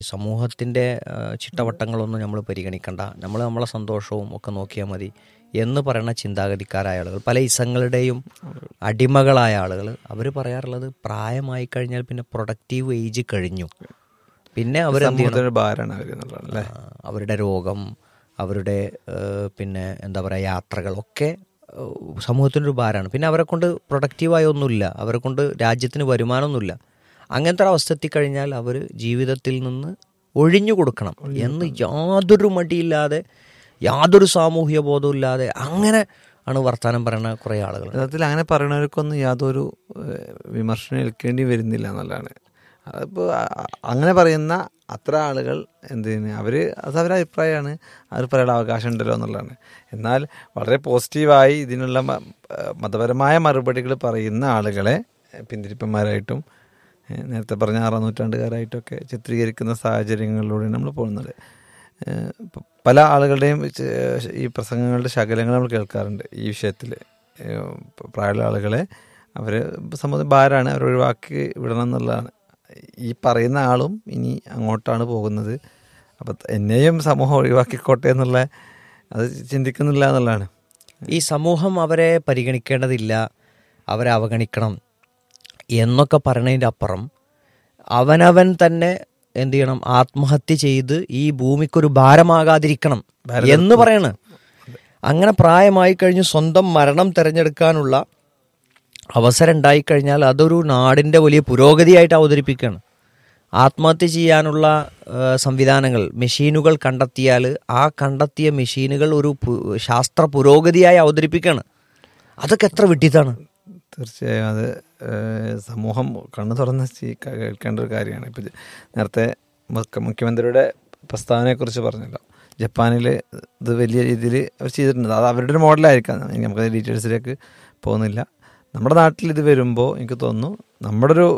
സമൂഹത്തിൻ്റെ ചിട്ടവട്ടങ്ങളൊന്നും നമ്മൾ പരിഗണിക്കണ്ട നമ്മൾ നമ്മളെ സന്തോഷവും ഒക്കെ നോക്കിയാൽ മതി എന്ന് പറയുന്ന ചിന്താഗതിക്കാരായ ആളുകൾ പല ഇസങ്ങളുടെയും അടിമകളായ ആളുകൾ അവർ പറയാറുള്ളത് പ്രായമായി കഴിഞ്ഞാൽ പിന്നെ പ്രൊഡക്റ്റീവ് ഏജ് കഴിഞ്ഞു പിന്നെ അവർ സമൂഹത്തിന്റെ ഭാരമാണ് അവർ എന്നുള്ളതാണ് അല്ലേ ആ, അവരുടെ രോഗം അവരുടെ ഏഹ്, പിന്നെ എന്താ പറയുക യാത്രകളൊക്കെ ഏഹ്, സമൂഹത്തിനൊരു ഭാരമാണ് പിന്നെ അവരെ കൊണ്ട് പ്രൊഡക്റ്റീവായ ഒന്നുമില്ല അവരെ കൊണ്ട് രാജ്യത്തിന് വരുമാനമൊന്നുമില്ല അങ്ങനത്തെ ഒരു അവസ്ഥ എത്തിക്കഴിഞ്ഞാൽ അവർ ജീവിതത്തിൽ നിന്ന് ഒഴിഞ്ഞു കൊടുക്കണം എന്ന് യാതൊരു മടിയില്ലാതെ യാതൊരു സാമൂഹ്യ ബോധവും ഇല്ലാതെ അങ്ങനെ ആണ് വർത്തമാനം പറയുന്ന കുറേ ആളുകൾ യഥാർത്ഥത്തിൽ അങ്ങനെ പറയുന്നവർക്കൊന്നും യാതൊരു ഏഹ്, വിമർശനം ഏൽക്കേണ്ടി വരുന്നില്ല എന്നുള്ളതാണ് അതിപ്പോൾ അങ്ങനെ പറയുന്ന അത്ര ആളുകൾ എന്തിന് അവർ അത് അവരുടെ അഭിപ്രായമാണ് അവർ പറയാനുള്ള അവകാശം ഉണ്ടല്ലോ എന്നുള്ളതാണ് എന്നാൽ വളരെ പോസിറ്റീവായി ഇതിനുള്ള മ- ഏഹ്, മതപരമായ മറുപടികൾ പറയുന്ന ആളുകളെ ഏഹ്, പിന്തിരിപ്പന്മാരായിട്ടും ഏഹ്, നേരത്തെ പറഞ്ഞ ആറാം നൂറ്റാണ്ടുകാരായിട്ടൊക്കെ ചിത്രീകരിക്കുന്ന സാഹചര്യങ്ങളിലൂടെയാണ് നമ്മൾ പോകുന്നത് ഏഹ്, പ- പല ആളുകളുടെയും ചെ- ഈ പ്രസംഗങ്ങളുടെ ശകലങ്ങൾ നമ്മൾ കേൾക്കാറുണ്ട് ഈ വിഷയത്തിൽ പ്രായമുള്ള ആളുകളെ അവർ സമൂഹം ഭാരമാണ് അവർ ഒഴിവാക്കി വിടണം എന്നുള്ളതാണ് ഈ പറയുന്ന ആളും ഇനി അങ്ങോട്ടാണ് പോകുന്നത് അപ്പം എന്നെയും സമൂഹം ഒഴിവാക്കിക്കോട്ടെ എന്നുള്ള അത് ചിന്തിക്കുന്നില്ല എന്നുള്ളതാണ് ഈ സമൂഹം അവരെ പരിഗണിക്കേണ്ടതില്ല അവരെ അവഗണിക്കണം എന്നൊക്കെ പറയണതിൻ്റെ അപ്പുറം അവനവൻ തന്നെ എന്ത് ചെയ്യണം ആത്മഹത്യ ചെയ്ത് ഈ ഭൂമിക്കൊരു ഭാരമാകാതിരിക്കണം എന്ന് പറയണ് അങ്ങനെ പ്രായമായി കഴിഞ്ഞ് സ്വന്തം മരണം തിരഞ്ഞെടുക്കാനുള്ള അവസരം ഉണ്ടായിക്കഴിഞ്ഞാൽ അതൊരു നാടിൻ്റെ വലിയ പുരോഗതിയായിട്ട് അവതരിപ്പിക്കുകയാണ് ആത്മഹത്യ ചെയ്യാനുള്ള ആ, സംവിധാനങ്ങൾ മെഷീനുകൾ കണ്ടെത്തിയാൽ ആ കണ്ടെത്തിയ മെഷീനുകൾ ഒരു പു- ശാസ്ത്ര പുരോഗതിയായി അവതരിപ്പിക്കുകയാണ് അതൊക്കെ എത്ര വിട്ടിത്താണ് തീർച്ചയായും അത് ഏഹ്, സമൂഹം കണ്ണു തുറന്ന് ചി- കേൾക്കേണ്ട ഒരു കാര്യമാണ് ഇപ്പം നേരത്തെ മുഖ്യ- മുഖ്യമന്ത്രിയുടെ പ്രസ്താവനയെക്കുറിച്ച് പറഞ്ഞല്ലോ ജപ്പാനിൽ ഇത് വലിയ രീതിയിൽ അവർ ചെയ്തിട്ടുണ്ട് അത് അവരുടെ ഒരു മോഡലായിരിക്കാം നമുക്ക് ഡീറ്റെയിൽസിലേക്ക് പോകുന്നില്ല നമ്മുടെ നാട്ടിൽ ഇത് വരുമ്പോൾ എനിക്ക് തോന്നുന്നു നമ്മുടെ ഒരു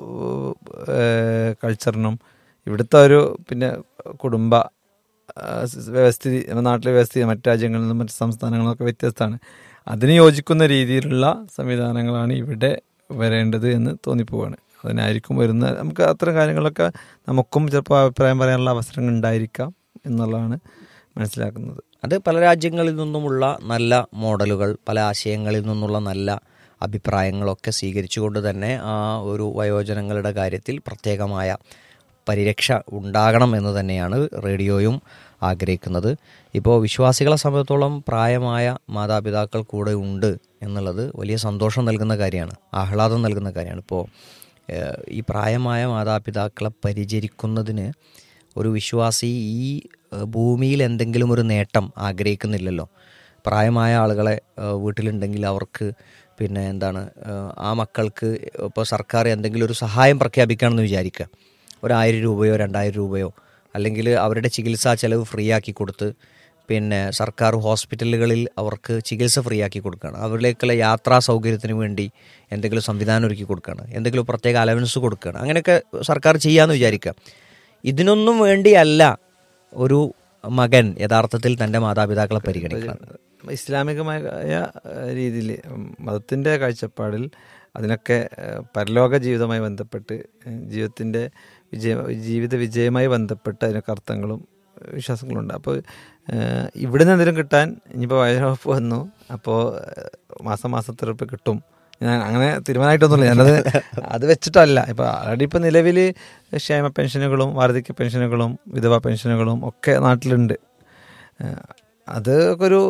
ഏഹ്, കൾച്ചറിനും ഇവിടുത്തെ ഒരു പിന്നെ കുടുംബ ആ, സ് വ്യവസ്ഥിതി നമ്മുടെ നാട്ടിലെ വ്യവസ്ഥിതി മറ്റു രാജ്യങ്ങളിൽ നിന്നും മറ്റ് സംസ്ഥാനങ്ങളിൽ നിന്നൊക്കെ വ്യത്യസ്തമാണ് അതിന് യോജിക്കുന്ന രീതിയിലുള്ള സംവിധാനങ്ങളാണ് ഇവിടെ വരേണ്ടത് എന്ന് തോന്നിപ്പോവാണ് അതിനായിരിക്കും വരുന്ന നമുക്ക് അത്തരം കാര്യങ്ങളൊക്കെ നമുക്കും ചിലപ്പോൾ അഭിപ്രായം പറയാനുള്ള അവസരങ്ങൾ ഉണ്ടായിരിക്കാം എന്നുള്ളതാണ് മനസ്സിലാക്കുന്നത് അത് പല രാജ്യങ്ങളിൽ നിന്നുമുള്ള നല്ല മോഡലുകൾ പല ആശയങ്ങളിൽ നിന്നുള്ള നല്ല അഭിപ്രായങ്ങളൊക്കെ സ്വീകരിച്ചുകൊണ്ട് തന്നെ ആ ഒരു വയോജനങ്ങളുടെ കാര്യത്തിൽ പ്രത്യേകമായ പരിരക്ഷ ഉണ്ടാകണം എന്ന് തന്നെയാണ് റേഡിയോയും ആഗ്രഹിക്കുന്നത് ഇപ്പോൾ വിശ്വാസികളെ സംബന്ധിച്ചോളം പ്രായമായ മാതാപിതാക്കൾ കൂടെ ഉണ്ട് എന്നുള്ളത് വലിയ സന്തോഷം നൽകുന്ന കാര്യമാണ് ആഹ്ലാദം നൽകുന്ന കാര്യമാണ് ഇപ്പോൾ ഏഹ്, ഈ പ്രായമായ മാതാപിതാക്കളെ പരിചരിക്കുന്നതിന് ഒരു വിശ്വാസി ഈ ഏഹ്, ഭൂമിയിൽ എന്തെങ്കിലും ഒരു നേട്ടം ആഗ്രഹിക്കുന്നില്ലല്ലോ പ്രായമായ ആളുകളെ ഏഹ്, വീട്ടിലുണ്ടെങ്കിൽ അവർക്ക് പിന്നെ എന്താണ് ഏഹ്, ആ മക്കൾക്ക് ഇപ്പോൾ സർക്കാർ എന്തെങ്കിലും ഒരു സഹായം പ്രഖ്യാപിക്കുകയാണെന്ന് വിചാരിക്കുക ഒരു ആയിരം രൂപയോ രണ്ടായിരം രൂപയോ അല്ലെങ്കിൽ അവരുടെ ചികിത്സാ ചെലവ് ഫ്രീ ആക്കി കൊടുത്ത് പിന്നെ സർക്കാർ ഹോസ്പിറ്റലുകളിൽ അവർക്ക് ചികിത്സ ഫ്രീ ആക്കി കൊടുക്കുകയാണ് അവരിലേക്കുള്ള യാത്രാ സൗകര്യത്തിന് വേണ്ടി എന്തെങ്കിലും സംവിധാനം ഒരുക്കി കൊടുക്കുകയാണ് എന്തെങ്കിലും പ്രത്യേക അലവൻസ് കൊടുക്കുകയാണ് അങ്ങനെയൊക്കെ സർക്കാർ ചെയ്യാമെന്ന് വിചാരിക്കുക ഇതിനൊന്നും വേണ്ടിയല്ല ഒരു മകൻ യഥാർത്ഥത്തിൽ തൻ്റെ മാതാപിതാക്കളെ പരിഗണിക്കുന്നത് ഇസ്ലാമികമായ രീതിയിൽ മതത്തിൻ്റെ കാഴ്ചപ്പാടിൽ അതിനൊക്കെ ഏഹ്, പരലോക ജീവിതവുമായി ബന്ധപ്പെട്ട് ഏഹ്, ജീവിതത്തിൻ്റെ വിജയ ജീവിത വിജയവുമായി ബന്ധപ്പെട്ട് അതിനൊക്കെ അർത്ഥങ്ങളും ഏഹ്, വിശ്വാസങ്ങളുണ്ട് അപ്പോൾ ഏഹ്, ഇവിടെ നിന്ന് എന്തെങ്കിലും കിട്ടാൻ ഇനിയിപ്പോൾ വയറുറപ്പ് വന്നു അപ്പോൾ ഏഹ്, മാസം മാസം എത്ര രൂപ കിട്ടും ഞാൻ അങ്ങനെ തീരുമാനമായിട്ടൊന്നുമില്ല ഞാനത് അത് വെച്ചിട്ടല്ല ഇപ്പോൾ ആൾറെഡി ഇപ്പോൾ നിലവിൽ ക്ഷേമ പെൻഷനുകളും വാർദ്ധക്യ പെൻഷനുകളും വിധവ പെൻഷനുകളും ഒക്കെ നാട്ടിലുണ്ട് ഏഹ് അത് ഒക്കെ ഒരു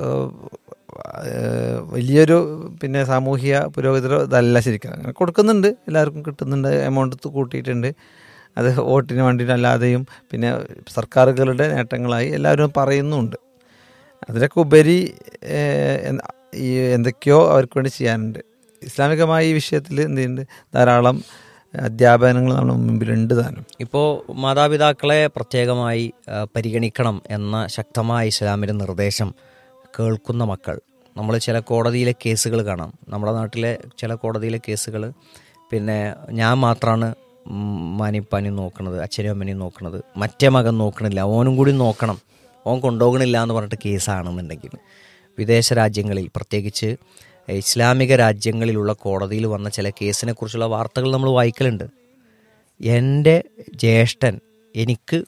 ഏഹ് വലിയൊരു പിന്നെ സാമൂഹിക പുരോഗതി ഇതല്ല ശരിക്കും അങ്ങനെ കൊടുക്കുന്നുണ്ട് എല്ലാവർക്കും കിട്ടുന്നുണ്ട് എമൗണ്ട് കൂട്ടിയിട്ടുണ്ട് അത് വോട്ടിന് വേണ്ടിയിട്ട് അല്ലാതെയും പിന്നെ സർക്കാരുകളുടെ നേട്ടങ്ങളായി എല്ലാവരും പറയുന്നുമുണ്ട് അതിലൊക്കെ ഉപരി ഏഹ്, എന്ത- ഈ എന്തൊക്കെയോ അവർക്ക് വേണ്ടി ചെയ്യാനുണ്ട് ഇസ്ലാമികമായ ഈ വിഷയത്തിൽ എന്ത് ചെയ്യുന്നുണ്ട് ധാരാളം അധ്യാപനങ്ങൾ നമ്മുടെ മുമ്പിലുണ്ട് താനും ഇപ്പോൾ മാതാപിതാക്കളെ പ്രത്യേകമായി ആ, പരിഗണിക്കണം എന്ന ശക്തമായ ഇസ്ലാമിൻ്റെ നിർദ്ദേശം കേൾക്കുന്ന മക്കൾ നമ്മൾ ചില കോടതിയിലെ കേസുകൾ കാണാം നമ്മുടെ നാട്ടിലെ ചില കോടതിയിലെ കേസുകൾ പിന്നെ ഞാൻ മാത്രമാണ് മാനിപ്പാനി നോക്കണത് അച്ഛനും അമ്മനെയും നോക്കണത് മറ്റേ മകൻ നോക്കണില്ല ഓനും കൂടി നോക്കണം ഓൻ കൊണ്ടുപോകണില്ല എന്ന് പറഞ്ഞിട്ട് കേസാണെന്നുണ്ടെങ്കിൽ വിദേശ രാജ്യങ്ങളിൽ പ്രത്യേകിച്ച് ഇസ്ലാമിക രാജ്യങ്ങളിലുള്ള കോടതിയിൽ വന്ന ചില കേസിനെ കുറിച്ചുള്ള വാർത്തകൾ നമ്മൾ വായിക്കലുണ്ട് എൻ്റെ ജ്യേഷ്ഠൻ എനിക്ക്